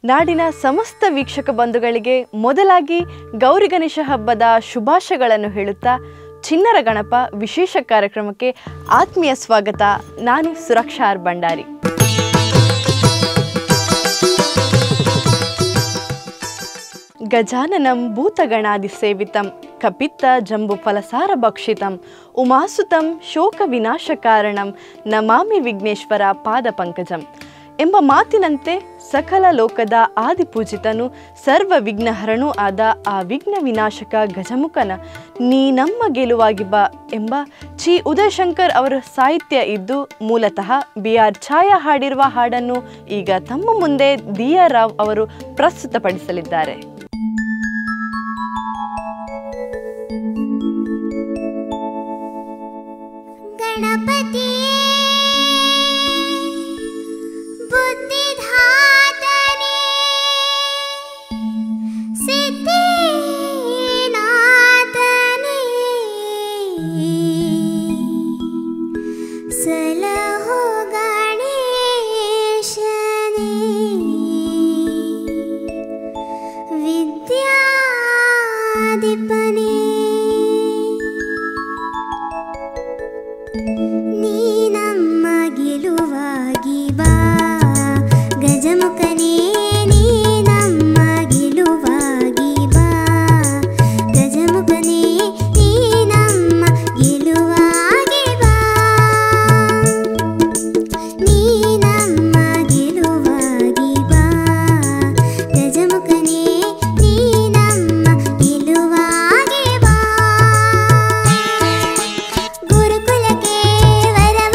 ನಾಡಿನ ಸಮಸ್ತ ವೀಕ್ಷಕ ಬಂಧುಗಳಿಗೆ ಮೊದಲಾಗಿ ಗೌರಿ ಗಣೇಶ ಹಬ್ಬದ ಶುಭಾಶಯಗಳನ್ನು ಹೇಳುತ್ತಾ ಚಿನ್ನರ ಗಣಪ ವಿಶೇಷ ಕಾರ್ಯಕ್ರಮಕ್ಕೆ ಆತ್ಮೀಯ ಸ್ವಾಗತ ನಾನು ಸುರಕ್ಷಾ ಆರ್ ಭಂಡಾರಿ ಗಜಾನನಂ ಭೂತಗಣಾದಿ ಸೇವಿತಂ ಕಪಿತ್ತ ಜಂಬು ಫಲಸಾರ ಭಕ್ಷಿತಂ ಉಮಾಸುತಂ ಶೋಕ ವಿನಾಶ ಕಾರಣಂ ನಮಾಮಿ ವಿಘ್ನೇಶ್ವರ ಪಾದ ಪಂಕಜಂ ಎಂಬ ಮಾತಿನಂತೆ ಸಕಲ ಲೋಕದ ಆದಿಪೂಜಿತನು ಸರ್ವ ವಿಘ್ನಹರಣೂ ಆದ ಆ ವಿಘ್ನ ವಿನಾಶಕ ಗಜಮುಖನ ನೀ ನಮ್ಮ ಗೆಲುವಾಗಿ ಬಾ ಎಂಬ ಚಿ ಉದಯಶಂಕರ್ ಅವರ ಸಾಹಿತ್ಯ ಇದ್ದು ಮೂಲತಃ ಬಿ ಆರ್ ಛಾಯಾ ಹಾಡಿರುವ ಹಾಡನ್ನು ಈಗ ತಮ್ಮ ಮುಂದೆ ದಿಯಾ ರಾವ್ ಅವರು ಪ್ರಸ್ತುತಪಡಿಸಲಿದ್ದಾರೆ ಗಣಪತಿಯೇ ಬುದ್ಧಿಧಾತನೇ ಸಿದ್ಧಿನಾಥನೇ ಸಲಹೋ ಗಣೇಶನೇ ವಿದ್ಯಾಧಿಪನೇ ನೀ ನಮ್ಮ ಗೆಲುವಾಗಿ ಬಾ ಗಜಮುಖನೇ ನೀ ನಮ್ಮ ಗೆಲುವಾಗಿ ಬಾ ಗಜಮುಖನೇ ನೀ ನಮ್ಮ ಗೆಲುವಾಗಿ ಬಾ ನೀ ನಮ್ಮ ಗೆಲುವಾಗಿ ಬಾ ಗಜಮುಖನೇ ನೀ ನಮ್ಮ ಗೆಲುವಾಗಿ ಬಾ ಗುರುಕುಲಕ್ಕೆ ವರವ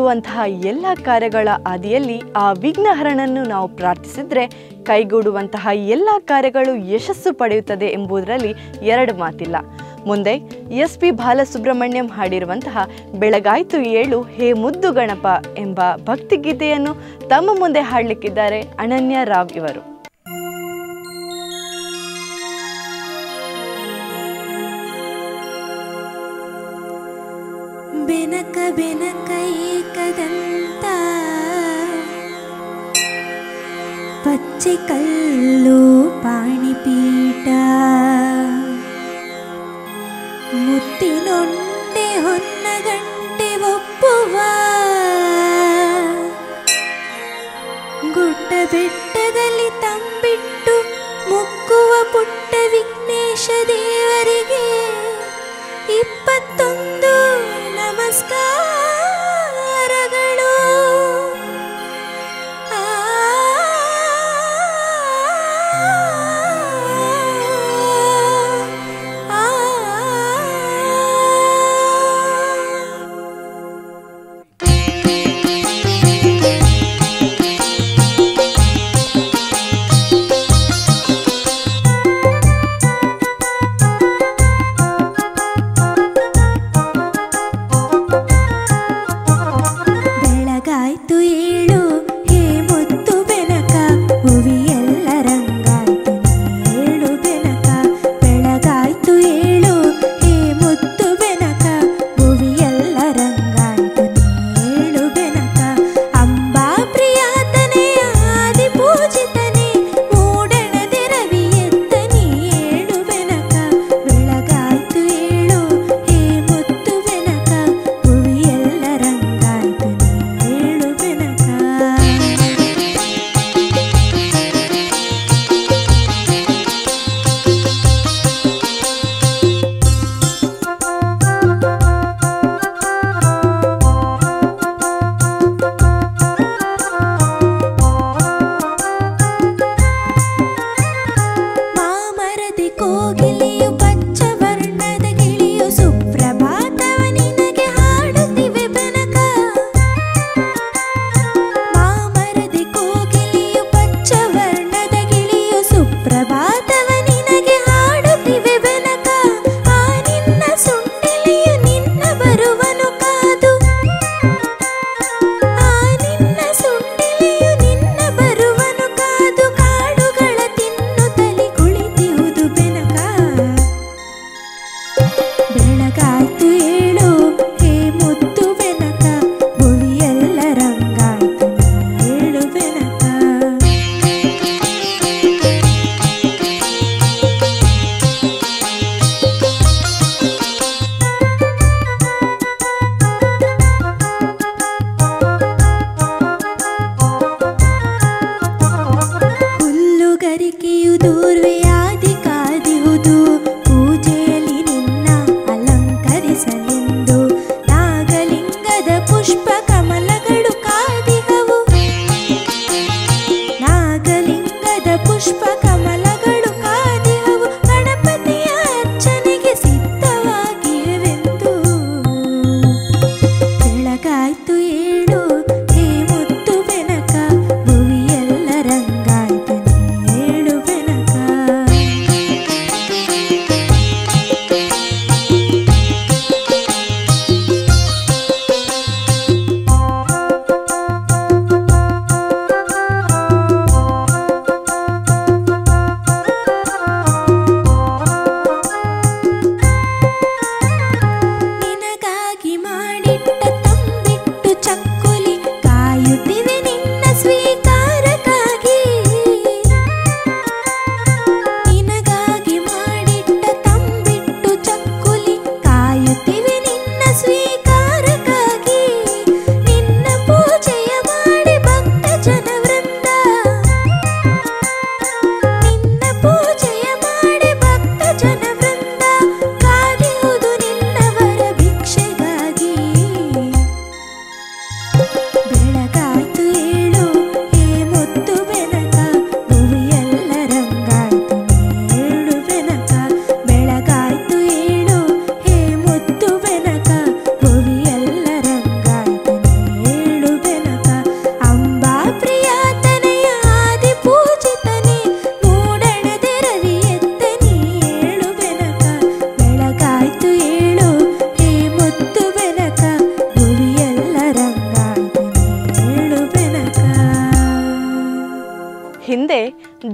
ಕೈಗೊಳ್ಳುವಂತಹ ಎಲ್ಲ ಕಾರ್ಯಗಳ ಆದಿಯಲ್ಲಿ ಆ ವಿಘ್ನಹರನನ್ನು ನಾವು ಪ್ರಾರ್ಥಿಸಿದ್ರೆ ಕೈಗೂಡುವಂತಹ ಎಲ್ಲ ಕಾರ್ಯಗಳು ಯಶಸ್ಸು ಪಡೆಯುತ್ತದೆ ಎಂಬುದರಲ್ಲಿ ಎರಡು ಮಾತಿಲ್ಲ ಮುಂದೆ ಎಸ್ ಪಿ ಬಾಲಸುಬ್ರಹ್ಮಣ್ಯಂ ಹಾಡಿರುವಂತಹ ಬೆಳಗಾಯ್ತು ಏಳು ಹೇ ಮುದ್ದು ಗಣಪ ಎಂಬ ಭಕ್ತಿಗೀತೆಯನ್ನು ತಮ್ಮ ಮುಂದೆ ಹಾಡಲಿಕ್ಕಿದ್ದಾರೆ ಅನನ್ಯ ರಾವ್ ಇವರು ಬೆನಕ ಬೆನಕ ಏಕದಂತ ಪಚ್ಚೆ ಕಲ್ಲು ಪಾಣಿಪೀಠ ಮುತ್ತಿನೊಂಡೆ ಹೊನ್ನಗಂಟೆ ಒಪ್ಪುವ ಗುಡ್ಡ ಬೆಟ್ಟದಲ್ಲಿ ತಂಬಿಟ್ಟು ಮುಕ್ಕುವ ಪುಟ್ಟ ವಿಘ್ನೇಶ ದೇವರಿಗೆ ಇಪ್ಪತ್ತೊಂದು ನಮಸ್ಕಾರಗಳು ಆ ಆ, ಆ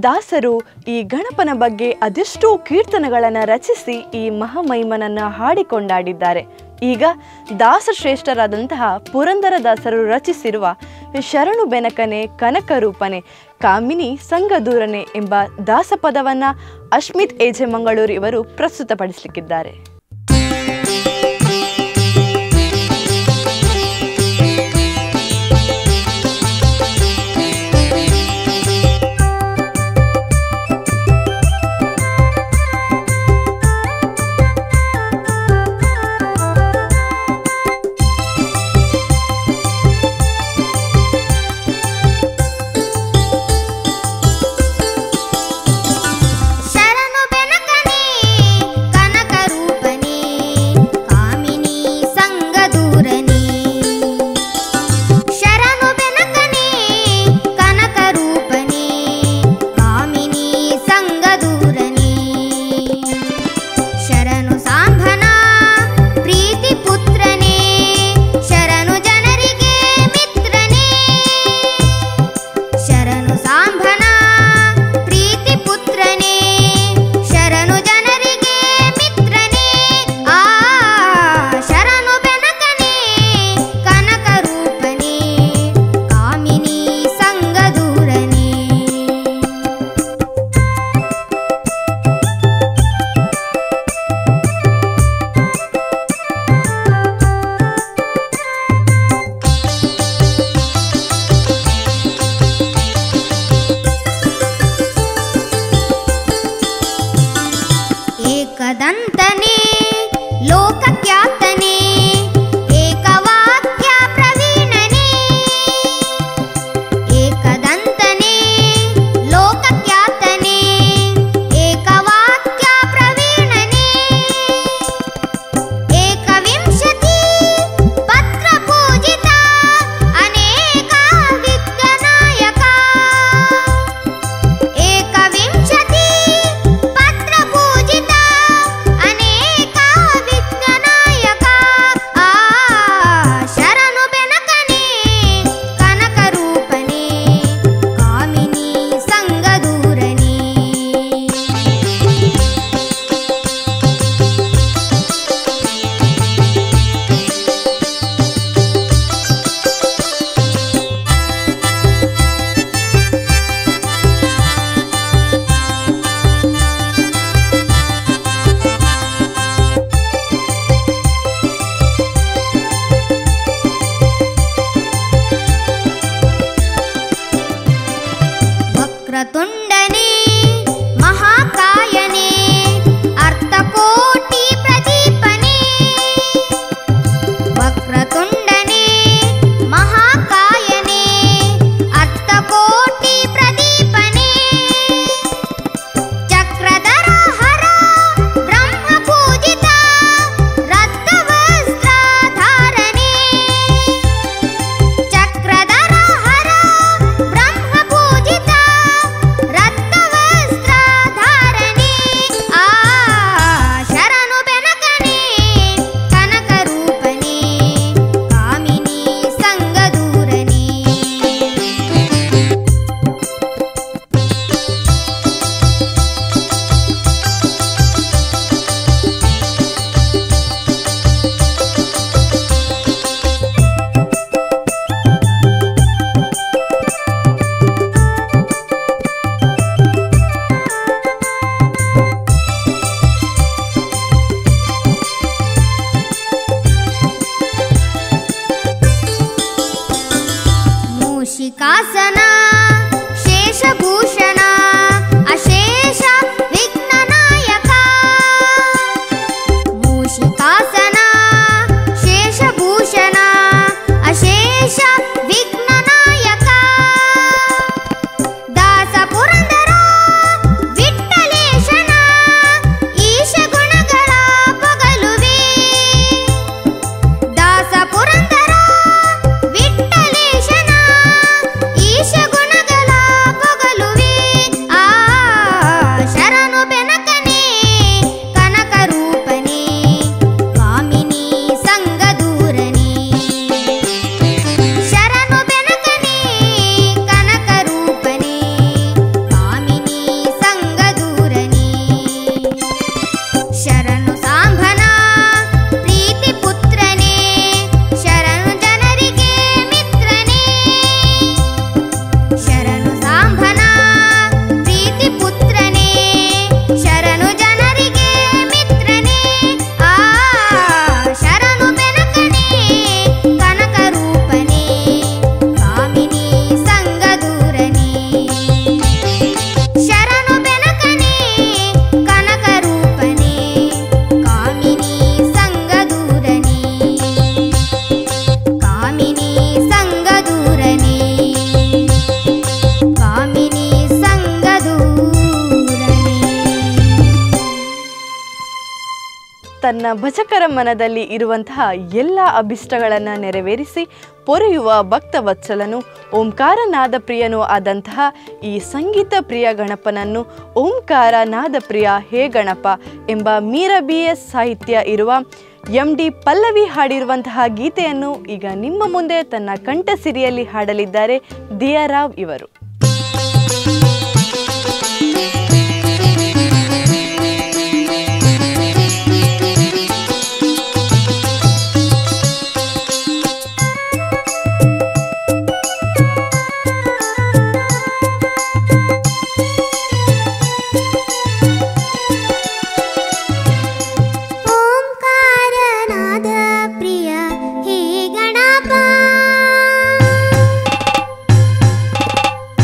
ದಾಸರು ಈ ಗಣಪನ ಬಗ್ಗೆ ಅದೆಷ್ಟೋ ಕೀರ್ತನೆಗಳನ್ನು ರಚಿಸಿ ಈ ಮಹಾಮಹಿಮನನ್ನು ಹಾಡಿಕೊಂಡಾಡಿದ್ದಾರೆ ಈಗ ದಾಸಶ್ರೇಷ್ಠರಾದಂತಹ ಪುರಂದರದಾಸರು ರಚಿಸಿರುವ ಶರಣು ಬೆನಕನೆ ಕನಕರೂಪನೆ ಕಾಮಿನಿ ಸಂಗದೂರನೆ ಎಂಬ ದಾಸಪದವನ್ನು ಅಶ್ಮಿತ್ ಏಜೆ ಮಂಗಳೂರು ಇವರು ಪ್ರಸ್ತುತಪಡಿಸಲಿಕ್ಕಿದ್ದಾರೆ ಶರಣು ಬೆನಕನೆ ಕನಕರೂಪನೆ ಕಾಮಿನಿ ಸಂಗದೂರನೆ ಶರಣು ಬೆನಕನೆ ಕನಕರೂಪನೆ ಕಾಮಿನಿ ಸಂಗದೂರನೆ ಶರಣು ಸಾಂಭನ ಪ್ರೀತಿ ಪುತ್ರನೇ ಶರಣು ಜನರಿಗೆ ಮಿತ್ರನೇ ಶರಣು ಸಾಂಭನ ಪ್ರೀತಿ ಪುತ್ರನೇ ಶರಣು ಜನರಿಗೆ ಮಿತ್ರನೇ ಆ ಶರಣು ಬೆನಕನೇ ಕನಕರೂಪನೇ ಕಾಮಿನಿ ಸಂಗದೂರನೇ ಏಕದಂತನೇ ಲೋಕಖ್ಯಾತನೇ ಏಕವಾಕ್ಯ ಪ್ರವೀಣನೇ ಏಕದಂತನೇ ಲೋಕಖ್ಯಾತನೇ ಏಕವಾಕ್ಯ ಪ್ರವೀಣನೇ ಏಕವಿಂಶತಿ ಪತ್ರ ಪೂಜಿತ ಅನೇಕ ವಿಘ್ನನಾಯಕ ಏಕವಿಂಶತಿ ಪತ್ರ ಪೂಜಿತ ಅನೇಕ ತನ್ನ ಭಜಕರ ಮನದಲ್ಲಿ ಇರುವಂತಹ ಎಲ್ಲ ಅಭಿಷ್ಟಗಳನ್ನು ನೆರವೇರಿಸಿ ಪೊರೆಯುವ ಭಕ್ತವತ್ಸಲನು ಓಂಕಾರನಾದ ಪ್ರಿಯನೂ ಆದಂತಹ ಈ ಸಂಗೀತ ಪ್ರಿಯ ಗಣಪನನ್ನು ಓಂಕಾರ ನಾದ ಪ್ರಿಯ ಹೇ ಗಣಪ ಎಂಬ ಮೀರಾ ಬಿ ಎಸ್ ಸಾಹಿತ್ಯ ಇರುವ ಎಂ ಡಿ ಪಲ್ಲವಿ ಹಾಡಿರುವಂತಹ ಗೀತೆಯನ್ನು ಈಗ ನಿಮ್ಮ ಮುಂದೆ ತನ್ನ ಕಂಠಸಿರಿಯಲ್ಲಿ ಹಾಡಲಿದ್ದಾರೆ ದಿಯಾರಾವ್ ಇವರು ಓಂಕಾರನಾದ ಪ್ರಿಯ ಹೇ ಗಣಪ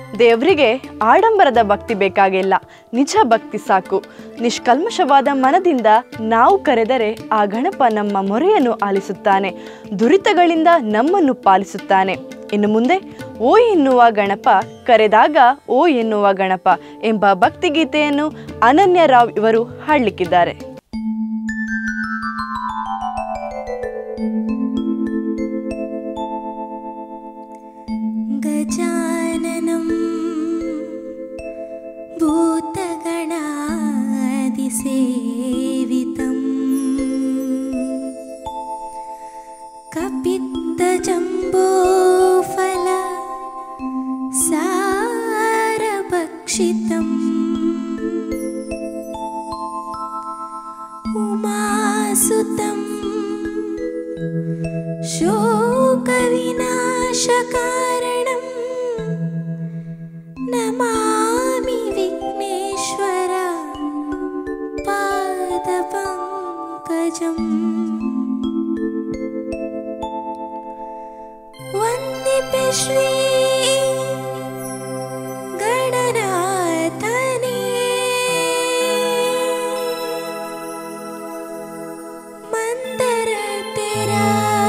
ದೇವರಿಗೆ ಆಡಂಬರದ ಭಕ್ತಿ ಬೇಕಾಗಿಲ್ಲ ನಿಜ ಭಕ್ತಿ ಸಾಕು ನಿಷ್ಕಲ್ಮಶವಾದ ಮನದಿಂದ ನಾವು ಕರೆದರೆ ಆ ಗಣಪ ನಮ್ಮ ಮೊರೆಯನ್ನು ಆಲಿಸುತ್ತಾನೆ ದುರಿತಗಳಿಂದ ನಮ್ಮನ್ನು ಪಾಲಿಸುತ್ತಾನೆ ಇನ್ನು ಮುಂದೆ ಓ ಎನ್ನುವ ಗಣಪ ಕರೆದಾಗ ಓ ಎನ್ನುವ ಗಣಪ ಎಂಬ ಭಕ್ತಿಗೀತೆಯನ್ನು ಅನನ್ಯ ರಾವ್ ಇವರು ಹಾಡಲಿಕ್ಕಿದ್ದಾರೆ गजाननं भूतगणादिसेवितम् कपित्तजम्बोफल सारभक्षितम् उमासुतं शोकविनाशकारणं नमामि विघ्नेश्वर पादपङ्कजम् वन्दिपे श्री गणनाथने मन्दरतेरा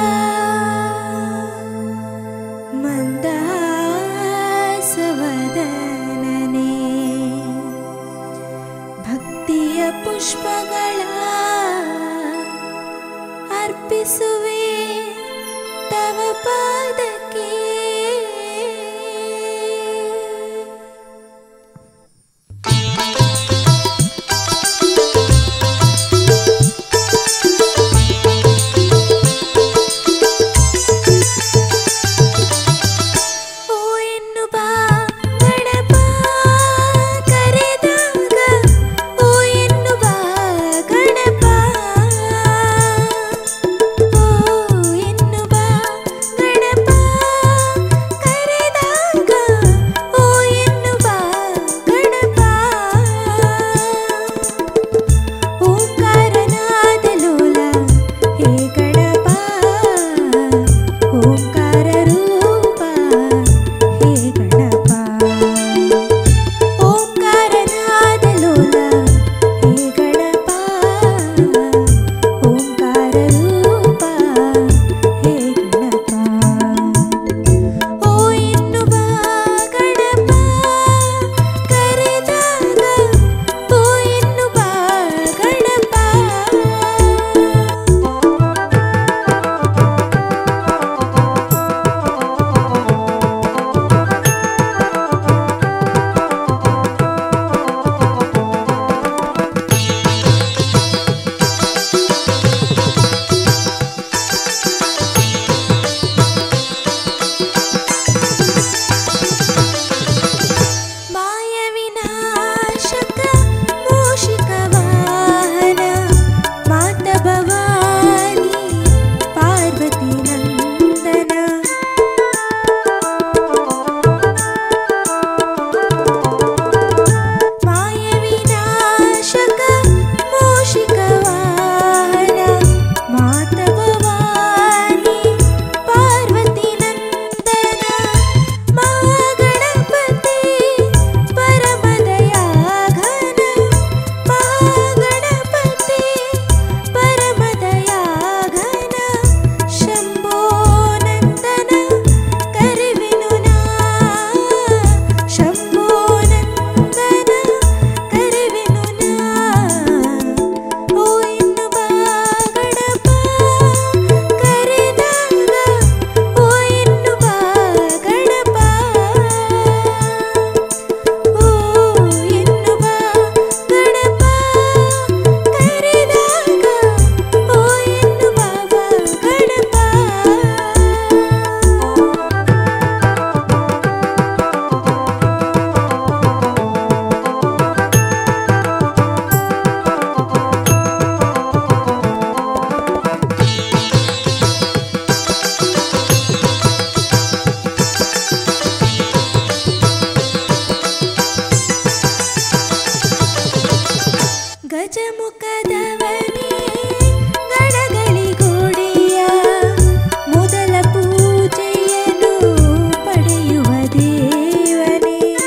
ಮಂದಹಾಸವದನನೆ ಭಕ್ತಿಯ ಪುಷ್ಪಗಳ ಅರ್ಪಿಸುವೆ ತವ ಪಾದಕ್ಕೆ ಓ ಎನ್ನು ಬಾ ಗಣಪ ಕರೆದಾಗ ಓ ಎನ್ನು ಬಾ ಗಣಪ ಓ ಎನ್ನು ಬಾ ಗಣಪ ಕರೆದಾಗ ಓ ಎನ್ನು ಬಾ ಗಣಪ ಓಂಕಾರನಾದ ಲೋಲ ಹೇ ಗಣಪ ಓಂಕಾರ ರೂಪ ಹೇ ಗಣಪ ಓಂಕಾರನಾದ ಲೋಲ ಹೇ ಗಣಪ ಓಂಕಾರ ರೂಪ ಹೇ ಗಣಪ ಓ ಎನ್ನುವ ಗಣಪ ಕರೆದಾಗ ಓ ಎನ್ನುವ ಗಣಪ ಮಾಯವಿನಾಶಕ ಮೂಷಿಕ ವಾಹನ ಮಾತ ಭವಾನಿ ಪಾರ್ವತಿ ನಂದನ ಮಾಯವಿನಾಶಕ ಮೂಷಿಕ ವಾಹನ ಮಾತ ಭವಾನಿ ಪಾರ್ವತಿ ನಂದನ ಮಹಾಗಣಪತಿ ಪರಮದಯಾಘನ ಮಹಾಗಣಪತಿ ಪರಮದಯಾಘನ ಶಂಭೋ ನಂದನ ಕರಿವೆನು ನಾ ಶಂಭೋ ನಂದನ ಕರಿವೆನು ನಾ ಓ ಎನ್ನುವ ಗಣಪ ಕರೆದಾಗ ಓ ಎನ್ನುವ ಗಣಪ ಓ ಎನ್ನುವ ಗಣಪ ಕರೆದಾಗ ಓ ಎನ್ನುವ ಗಣಪ ಗಜಮುಖದವನೇ ಗಣಗಳಿಗೋಡೆಯ ಮೊದಲ ಪೂಜೆಯನ್ನು ಪಡೆಯುವ ದೇವನೇ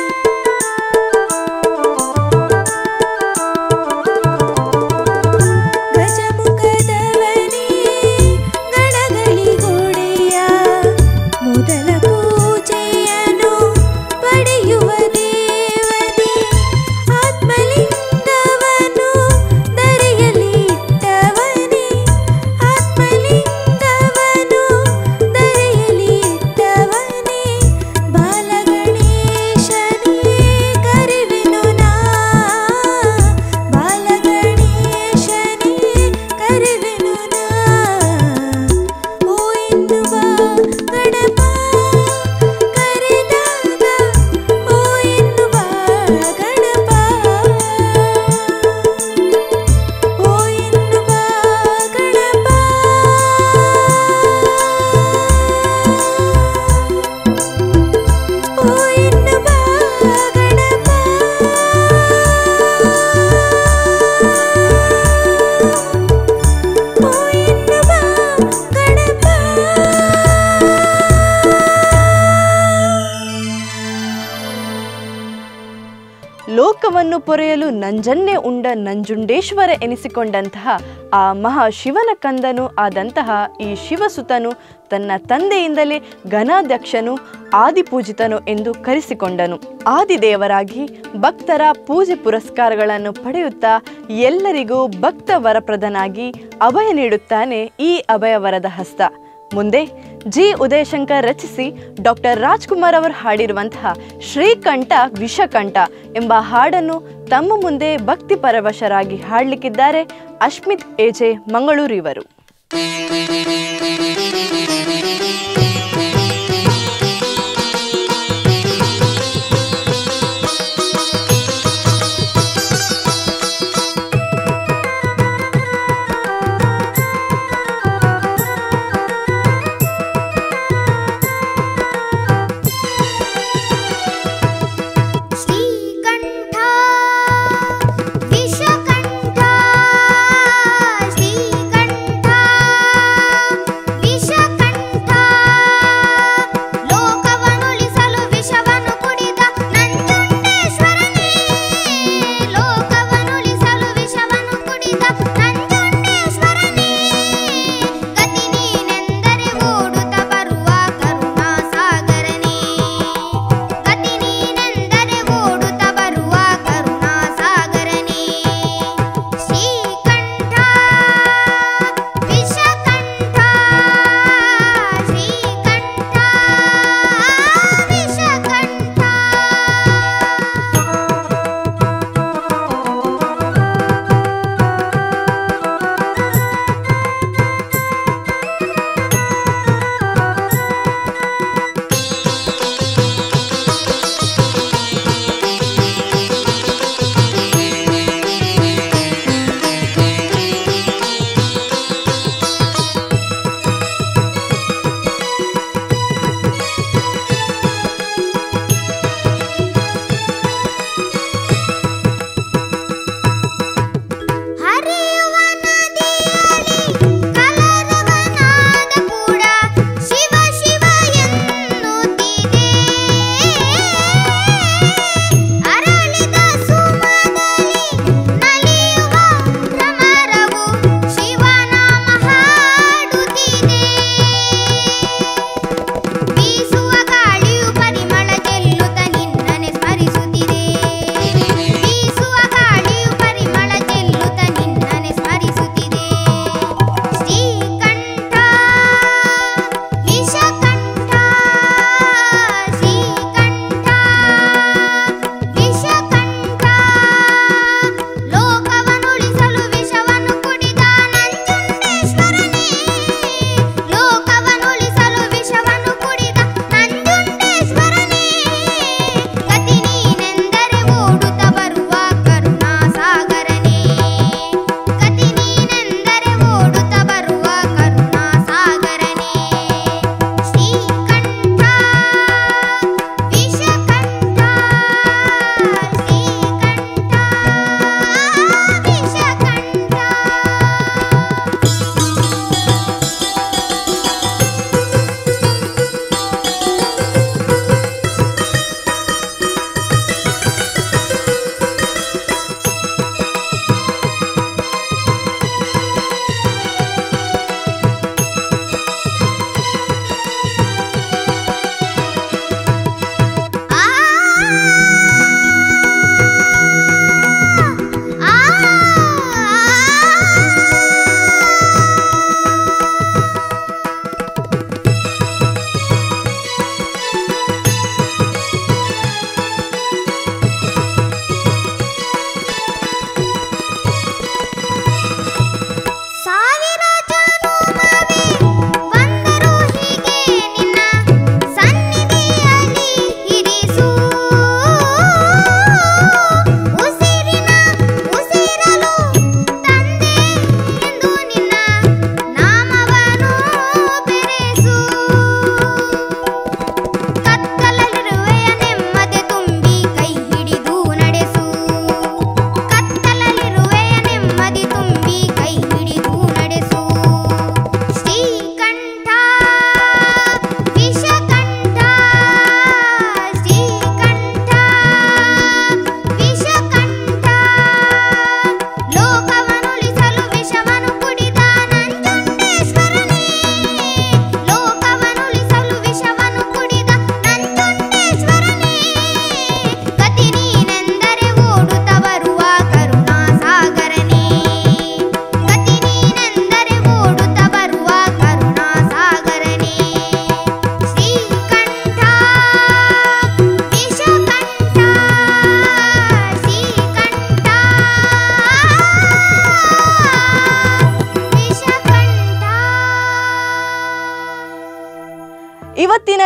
ಲೋಕವನ್ನು ಪೊರೆಯಲು ನಂಜನ್ನೇ ಉಂಡ ನಂಜುಂಡೇಶ್ವರ ಎನಿಸಿಕೊಂಡಂತಹ ಆ ಮಹಾಶಿವನ ಕಂದನು ಆದಂತಹ ಈ ಶಿವಸುತನು ತನ್ನ ತಂದೆಯಿಂದಲೇ ಘನಾಧ್ಯಕ್ಷನು ಆದಿಪೂಜಿತನು ಎಂದು ಕರೆಸಿಕೊಂಡನು ಆದಿದೇವರಾಗಿ ಭಕ್ತರ ಪೂಜೆ ಪುರಸ್ಕಾರಗಳನ್ನು ಪಡೆಯುತ್ತಾ ಎಲ್ಲರಿಗೂ ಭಕ್ತ ವರಪ್ರದನಾಗಿ ಅಭಯ ನೀಡುತ್ತಾನೆ ಈ ಅಭಯವರದ ಹಸ್ತ ಮುಂದೆ ಜಿ ಉದಯಶಂಕರ್ ರಚಿಸಿ ಡಾಕ್ಟರ್ ರಾಜ್ಕುಮಾರ್ ಅವರು ಹಾಡಿರುವಂತಹ ಶ್ರೀಕಂಠ ವಿಷಕಂಠ ಎಂಬ ಹಾಡನ್ನು ತಮ್ಮ ಮುಂದೆ ಭಕ್ತಿ ಪರವಶರಾಗಿ ಹಾಡಲಿಕ್ಕಿದ್ದಾರೆ ಅಶ್ಮಿತ್ ಎಜೆ ಮಂಗಳೂರು ಇವರು ಶ್ರೀಕಂಠ ವಿಷಕಂಠ ಶ್ರೀಕಂಠ ವಿಷಕಂಠ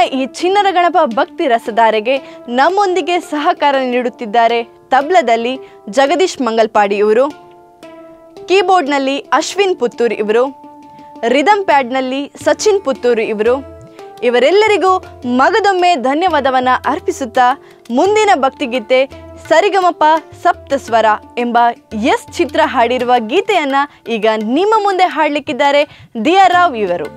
ಈ ಚಿನ್ನರ ಗಣಪ ಭಕ್ತಿ ರಸಧಾರೆಗೆ ನಮ್ಮೊಂದಿಗೆ ಸಹಕಾರ ನೀಡುತ್ತಿದ್ದಾರೆ ತಬ್ಲದಲ್ಲಿ ಜಗದೀಶ್ ಮಂಗಲ್ಪಾಡಿ ಇವರು ಕೀಬೋರ್ಡ್ನಲ್ಲಿ ಅಶ್ವಿನ್ ಪುತ್ತೂರ್ ಇವರು ರಿದಮ್ ಪ್ಯಾಡ್ನಲ್ಲಿ ಸಚಿನ್ ಪುತ್ತೂರು ಇವರು ಇವರೆಲ್ಲರಿಗೂ ಮಗದೊಮ್ಮೆ ಧನ್ಯವಾದವನ್ನ ಅರ್ಪಿಸುತ್ತಾ ಮುಂದಿನ ಭಕ್ತಿಗೀತೆ ಸರಿಗಮಪ ಸಪ್ತಸ್ವರ ಎಂಬ ಎಸ್ ಚಿತ್ರ ಹಾಡಿರುವ ಗೀತೆಯನ್ನ ಈಗ ನಿಮ್ಮ ಮುಂದೆ ಹಾಡಲಿಕ್ಕಿದ್ದಾರೆ ದಿಯಾ ರಾವ್ ಇವರು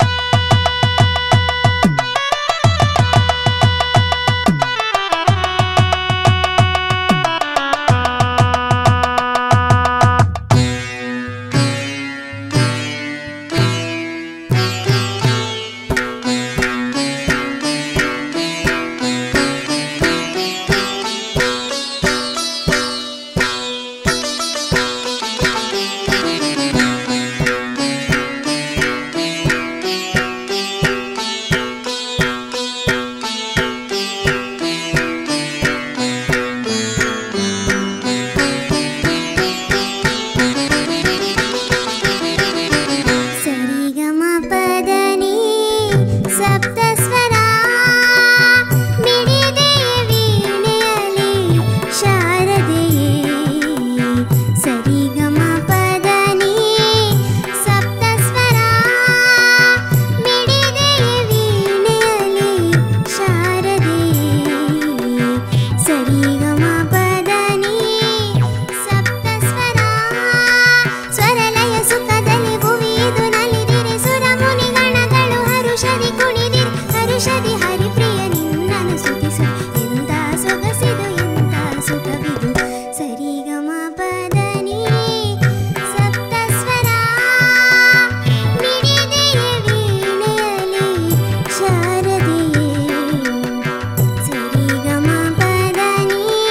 ಸರಿಗಮಪದನಿ ಸಪ್ತಸ್ವರ ಬಿಡಿದೆಯ ವೀಣೆಯಲಿ ಶಾರದೆಯೇ ಸರಿಗಮಪದನಿ ಸಪ್ತಸ್ವರ ಬಿಡಿದೆಯ ವೀಣೆಯಲಿ ಶಾರದೆಯೇ ಸರಿಗಮಪದನಿ ಸಪ್ತಸ್ವರ ಸ್ವರಲಯ ಸುಖದಲ್ಲಿ ಭುವಿದು ನಲಿದಿರಿ ಸುರ ಮುನಿ ಗಣಗಳು ಹರುಷದಿ ಕುಣಿದಿರಿ ಹರುಷದಿ ಹರಿಪ್ರಿಯ ನಿನ್ನನು ಸುತಿಸು ಎಂತ ಸೊಗಸಿದು ಎಂತ ಸುಖವಿದು ಸರಿಗಮ ಪದನಿ ಸಪ್ತಸ್ವರ ಮಿಡಿದೆಯ ವೀಣೆಯಲಿ ಶಾರದೆಯೇ ಸರಿಗಮ ಪದನಿ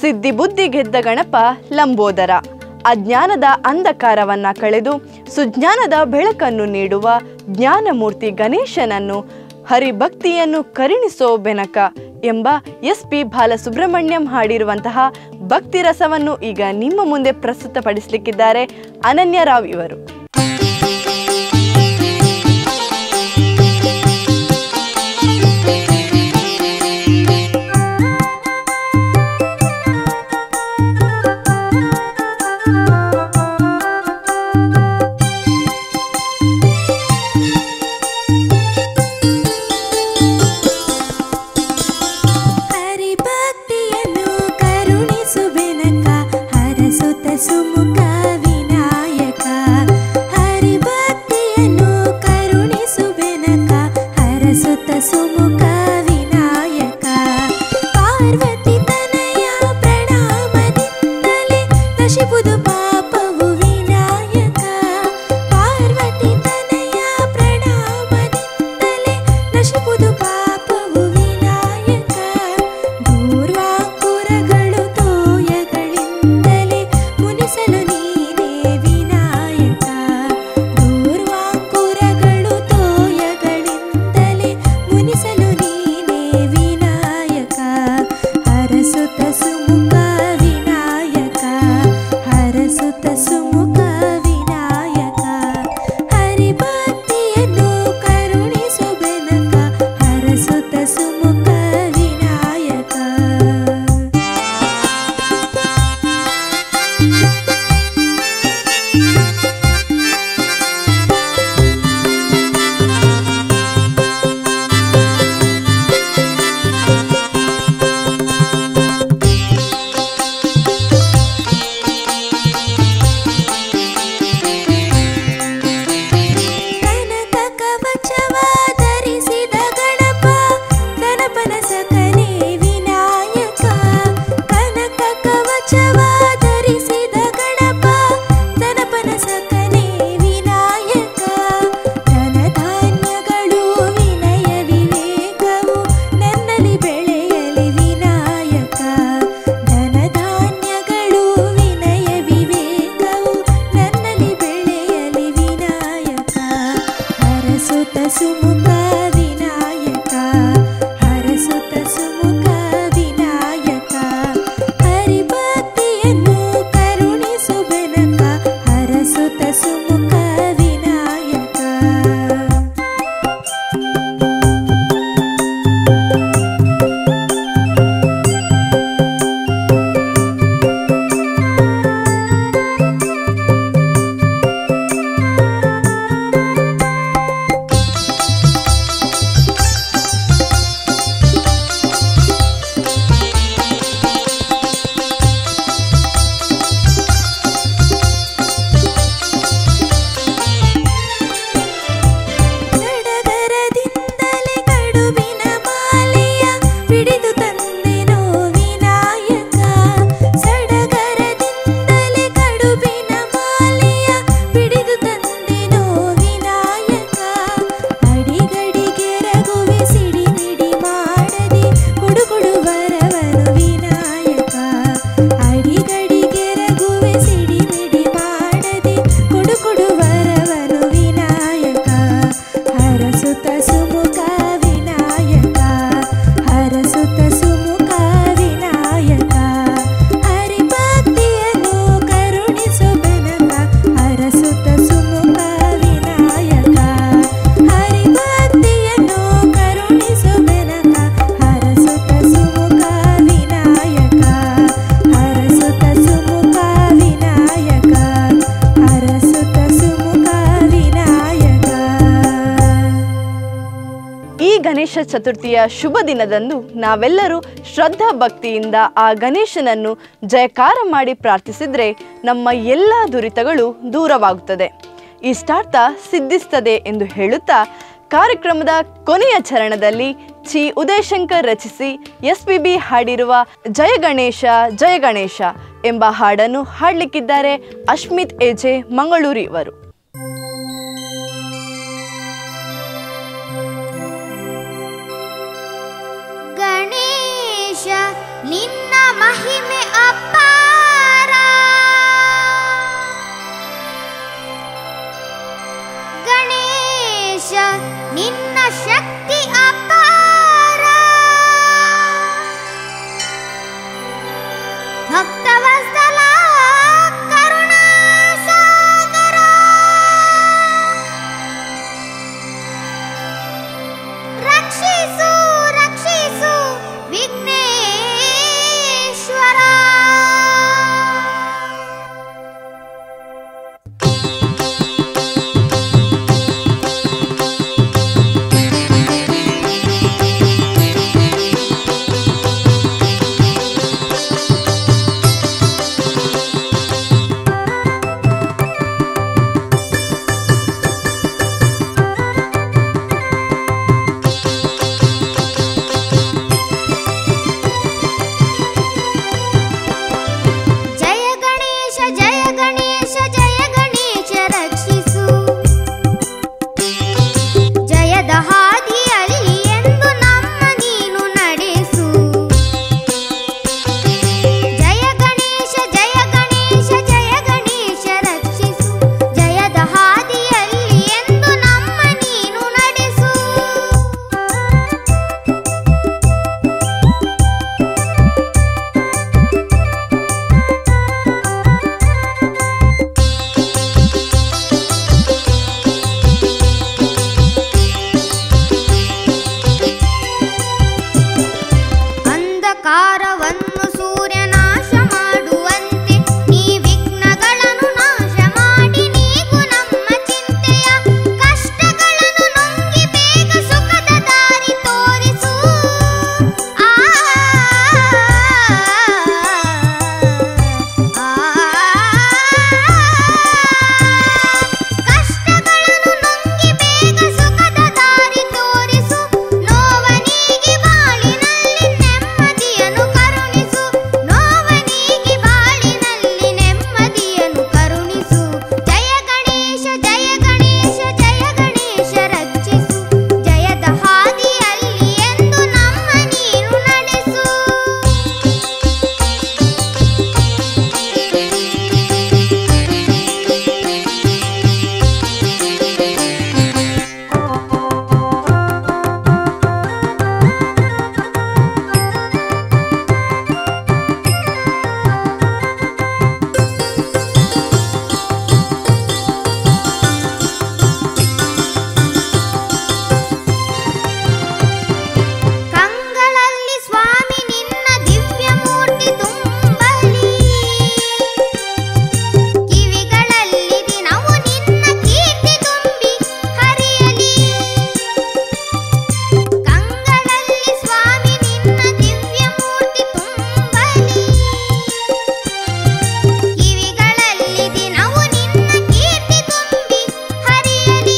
ಸಿದ್ಧಿ ಬುದ್ಧಿ ಗೆದ್ದ ಗಣಪ ಲಂಬೋದರ ಅಜ್ಞಾನದ ಅಂಧಕಾರವನ್ನ ಕಳೆದು ಸುಜ್ಞಾನದ ಬೆಳಕನ್ನು ನೀಡುವ ಜ್ಞಾನಮೂರ್ತಿ ಗಣೇಶನನ್ನು ಹರಿಭಕ್ತಿಯನ್ನು ಕರುಣಿಸೋ ಬೆನಕ ಎಂಬ ಎಸ್ ಪಿ ಬಾಲಸುಬ್ರಹ್ಮಣ್ಯಂ ಹಾಡಿರುವಂತಹ ಭಕ್ತಿ ರಸವನ್ನು ಈಗ ನಿಮ್ಮ ಮುಂದೆ ಪ್ರಸ್ತುತಪಡಿಸಲಿಕ್ಕಿದ್ದಾರೆ ಅನನ್ಯ ರಾವ್ ಇವರು ಹರಿಭಕ್ತಿಯನ್ನು ಕರುಣಿಸು ಬೆನಕ ಹರಸುತ್ತ ಸುಮುಖ ವಿನಾಯಕ ಹರಿಭಕ್ತಿಯನ್ನು ಕರುಣಿಸು ಬೆನಕ ಹರಸುತ್ತ ಸುಮುಖ ವಿನಾಯಕ ಪಾರ್ವತಿ ತನಯ ಪ್ರಣಾಮದಿಂದಲೇ ನಶಿಪುದು ಪಾಪವು ವಿನಾಯಕ ಪಾರ್ವತಿ ತನಯ ಪ್ರಣಾಮದಿಂದಲೇ ನಶಿಪುದು ಪಾಪವು ವಿನಾಯಕ ದೂರ್ವಾಂಕುರಗಳು ತೋಯಗಳಿಂದಲೇ ಮುನಿಸಲು ನೀನೇ ವಿನಾಯಕ ದೂರ್ವಾಂಕುರಗಳು ತೋಯಗಳಿಂದಲೇ ಮುನಿಸಲು ನೀನೇ ವಿನಾಯಕ ಹರಸುತ್ತ ಸುಮುಖ ವಿನಾಯಕ ಹರಸುತ್ತ ಸುಮುಖ ವಿನಾಯಕ ಹರಿಭಕ್ತಿಯನ್ನು ಕರುಣಿಸು ಬೆನಕ ಹರಸುತ್ತ ಸುಮುಖ ವಿನಾಯಕ ಕನಕ ಕವಚವ ಧರಿಸಿದ ಗಣಪ ಗಣಪನ ಸಕನೆ ವಿನಾಯಕ ಕನಕ ಕವಚವ ಧರಿಸಿದ ಗಣಪ ಗಣಪನ ಸಕನೆ ವಿನಾಯಕ ಧನಧಾನ್ಯಗಳು ವಿನಯ ವಿವೇಕವು ನನ್ನಲ್ಲಿ ಬೆಳೆಯಲಿ ವಿನಾಯಕ ಧನಧಾನ್ಯಗಳು ವಿನಯ ವಿವೇಕವು ನನ್ನಲ್ಲಿ ಬೆಳೆಯಲಿ ವಿನಾಯಕ ಹರಸುತ್ತ ಸುಮುಖ ವಿನಾಯಕ ಹರಸುತ್ತ ಸುಮುಖ ವಿನಾಯಕ ಹರಿಭಕ್ತಿಯನ್ನು ಕರುಣಿಸು ಬೆನಕ ಹರಸುತ್ತ ಸುಮುಖ ವಿನಾಯಕ ಸಡಗರದಿಂದಲೇ ಕಡುಬಿನ ಮಾಲೆಯ ಹಿಡಿದು ತಂದೆನೋ ವಿನಾಯಕ ಸಡಗರದಿಂದಲೇ ಕಡುಬಿನ ಮಾಲೆಯ ಹಿಡಿದು ತಂದೆನೋ ವಿನಾಯಕ ಅಡಿಗಡಿಗೆ ರಘುವೆ ಸಿಡಿಮಿಡಿ ಮಾಡದೆ ಹುಡುಗುಡು ಬರವನು ವಿನಾಯಕ ಅಡಿಗಡಿಗೆ ರಘುವೆ ಸಿಡಿಮಿಡಿ ಮಾಡದೆ ಹುಡುಗುಡು ಬರವನು ವಿನಾಯಕ ಹರಸುತ್ತ ಸುಮುಖ ವಿನಾಯಕ ಹರಸುತ್ತ ಸುಮುಖ ವಿನಾಯಕ ಹರಿಭಕ್ತಿಯನ್ನು ಕರುಣಿಸು ಬೆನಕ ಹರಸುತ್ತ ಸುಮುಖ ವಿನಾಯಕ ಹರಿಭಕ್ತಿಯನ್ನು ಕರುಣಿಸು ಬೆನಕ ಹರಸುತ್ತ ಸುಮುಖ ವಿನಾಯಕ ಹರಸುತ್ತ ಸುಮುಖ ವಿನಾಯಕ ಹರಸುತ್ತ ಸುಮುಖ ವಿನಾಯಕ ಈ ಗಣೇಶ ಚತುರ್ಥಿಯ ಶುಭ ದಿನದಂದು ನಾವೆಲ್ಲರೂ ಶ್ರದ್ಧಾ ಭಕ್ತಿಯಿಂದ ಆ ಗಣೇಶನನ್ನು ಜಯಕಾರ ಮಾಡಿ ಪ್ರಾರ್ಥಿಸಿದ್ರೆ ನಮ್ಮ ಎಲ್ಲ ದುರಿತಗಳು ದೂರವಾಗುತ್ತದೆ ಇಷ್ಟಾರ್ಥ ಸಿದ್ಧಿಸ್ತದೆ ಎಂದು ಹೇಳುತ್ತಾ ಕಾರ್ಯಕ್ರಮದ ಕೊನೆಯ ಚರಣದಲ್ಲಿ ಚಿ ಉದಯಶಂಕರ್ ರಚಿಸಿ ಎಸ್ ಪಿ ಬಿ ಹಾಡಿರುವ ಜಯ ಗಣೇಶ ಜಯ ಗಣೇಶ ಎಂಬ ಹಾಡನ್ನು ಹಾಡಲಿಕ್ಕಿದ್ದಾರೆ ಅಶ್ಮಿತ್ ಎಜೆ ಮಂಗಳೂರು ಇವರು ಗಣೇಶ ನಿನ್ನ ಮಹಿಮೆ ಅಪಾರ ಗಣೇಶ ನಿನ್ನ ಶಕ್ತಿ ಅಪಾರ ಭಕ್ತವತ್ಸಲ ಕರುಣಾಸಾಗರ ರಕ್ಷಿಸು ರಕ್ಷಿಸು ವಿಘ್ನೇಶ್ವರ ಜಯ ಗಣೇಶ ಜಯ ಗಣೇಶ ಜಯ ಗಣೇಶ ರಕ್ಷಿಸು ಜಯದ ಹಾದಿಯಲ್ಲಿ ಎಂದು ನಮ್ಮ ನೀನು ನಡೆಸು ಜಯ ಗಣೇಶ ಜಯ ಗಣೇಶ ಜಯ ಗಣೇಶ ರಕ್ಷಿಸು ಜಯದ ಹಾದಿಯಲ್ಲಿ ಎಂದು ನಮ್ಮ ನೀನು ನಡೆಸು ಅಂಧಕಾರವನ್ನು ಸೂರ್ಯ ನಾಶ ಮಾಡುವಂತೆ ನೀ ವಿಘ್ನಗಳನ್ನು ನಾಶ ಮಾಡಿ ನೀಗು ನಮ್ಮ ಚಿಂತೆಯ ಕಷ್ಟಗಳನ್ನು ನುಂಗಿ ಬೇಗ ಸುಖದ ದಾರಿ ತೋರಿಸು ಆ ಕಷ್ಟಗಳನ್ನು ನುಂಗಿ ಬೇಗ ಸುಖದ ದಾರಿ ತೋರಿಸು ನೋವನಿಗೆ ಬಾಳಿನಲ್ಲಿ ನೆಮ್ಮದಿಯನ್ನು ಕರುಣಿಸು ನೋವನಿಗೆ ಬಾಳಿನಲ್ಲಿ ನೆಮ್ಮದಿಯನ್ನು ಕರುಣಿಸು ಜಯ ಗಣೇಶ ಜಯ ಗಣೇಶ ಜಯ ಗಣೇಶ ರಕ್ಷಿಸು ಜಯದ ಹಾದಿಯಲ್ಲಿ ಎಂದು ನಮ್ಮ ನೀನು ನಡೆಸು ಕಂಗಳಲ್ಲಿ ಸ್ವಾಮಿ ನಿನ್ನ ದಿವ್ಯ ಮೂರ್ತಿ ತುಂಬಲಿ ಕಿವಿಗಳಲ್ಲಿ ದಿನವು ನಿನ್ನ ಕೀರ್ತಿ ತುಂಬಿ ಹರಿಯಲಿ ಕಂಗಳಲ್ಲಿ ಸ್ವಾಮಿ ನಿನ್ನ ದಿವ್ಯ ಮೂರ್ತಿ ತುಂಬಲಿ ಕಿವಿಗಳಲ್ಲಿ ದಿನವು ನಿನ್ನ ಕೀರ್ತಿ ತುಂಬಿ ಹರಿಯಲಿ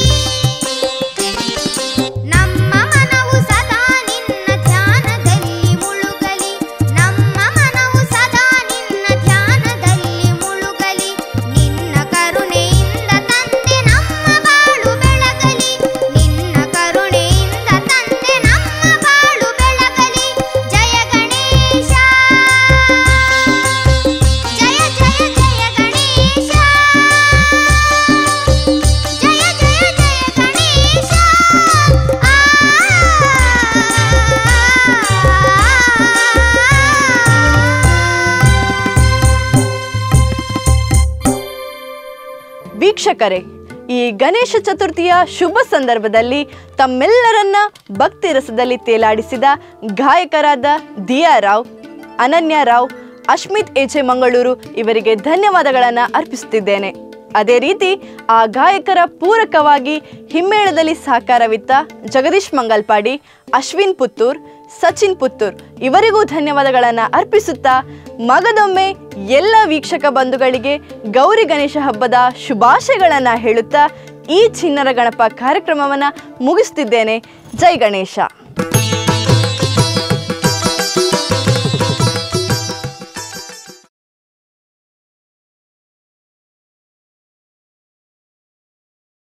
ನಮ್ಮ ಮನವು ಸದಾ ನಿನ್ನ ಧ್ಯಾನದಲ್ಲಿ ಮುಳುಗಲಿ ನಮ್ಮ ಮನವು ಸದಾ ನಿನ್ನ ಧ್ಯಾನದಲ್ಲಿ ಮುಳುಗಲಿ ನಿನ್ನ ಕರುಣೆಯಿಂದ ತಂದೆ ನಮ್ಮ ಬಾಳು ಬೆಳಗಲಿ ನಿನ್ನ ಕರುಣೆಯಿಂದ ತಂದೆ ನಮ್ಮ ಬಾಳು ಬೆಳಗಲಿ ಜಯ ಗಣೇಶ ಜಯ ಜಯ ಜಯ ಗಣೇಶ ಜಯ ಜಯ ಜಯ ಗಣೇಶ ವೀಕ್ಷಕರೇ ಈ ಗಣೇಶ ಚತುರ್ಥಿಯ ಶುಭ ಸಂದರ್ಭದಲ್ಲಿ ತಮ್ಮೆಲ್ಲರನ್ನ ಭಕ್ತಿ ರಸದಲ್ಲಿ ತೇಲಾಡಿಸಿದ ಗಾಯಕರಾದ ದಿಯಾ ರಾವ್ ಅನನ್ಯ ರಾವ್ ಅಶ್ಮಿತ್ ಎಚೆ ಮಂಗಳೂರು ಇವರಿಗೆ ಧನ್ಯವಾದಗಳನ್ನು ಅರ್ಪಿಸುತ್ತಿದ್ದೇನೆ ಅದೇ ರೀತಿ ಆ ಗಾಯಕರ ಪೂರಕವಾಗಿ ಹಿಮ್ಮೇಳದಲ್ಲಿ ಸಹಕಾರವಿತ್ತ ಜಗದೀಶ್ ಮಂಗಲ್ಪಾಡಿ ಅಶ್ವಿನ್ ಪುತ್ತೂರ್ ಸಚಿನ್ ಪುತ್ತೂರ್ ಇವರಿಗೂ ಧನ್ಯವಾದಗಳನ್ನು ಅರ್ಪಿಸುತ್ತಾ ಮಗದೊಮ್ಮೆ ಎಲ್ಲ ವೀಕ್ಷಕ ಬಂಧುಗಳಿಗೆ ಗೌರಿ ಗಣೇಶ ಹಬ್ಬದ ಶುಭಾಶಯಗಳನ್ನು ಹೇಳುತ್ತಾ ಈ ಚಿನ್ನರ ಗಣಪ ಕಾರ್ಯಕ್ರಮವನ್ನು ಮುಗಿಸ್ತಿದ್ದೇನೆ ಜೈ ಗಣೇಶ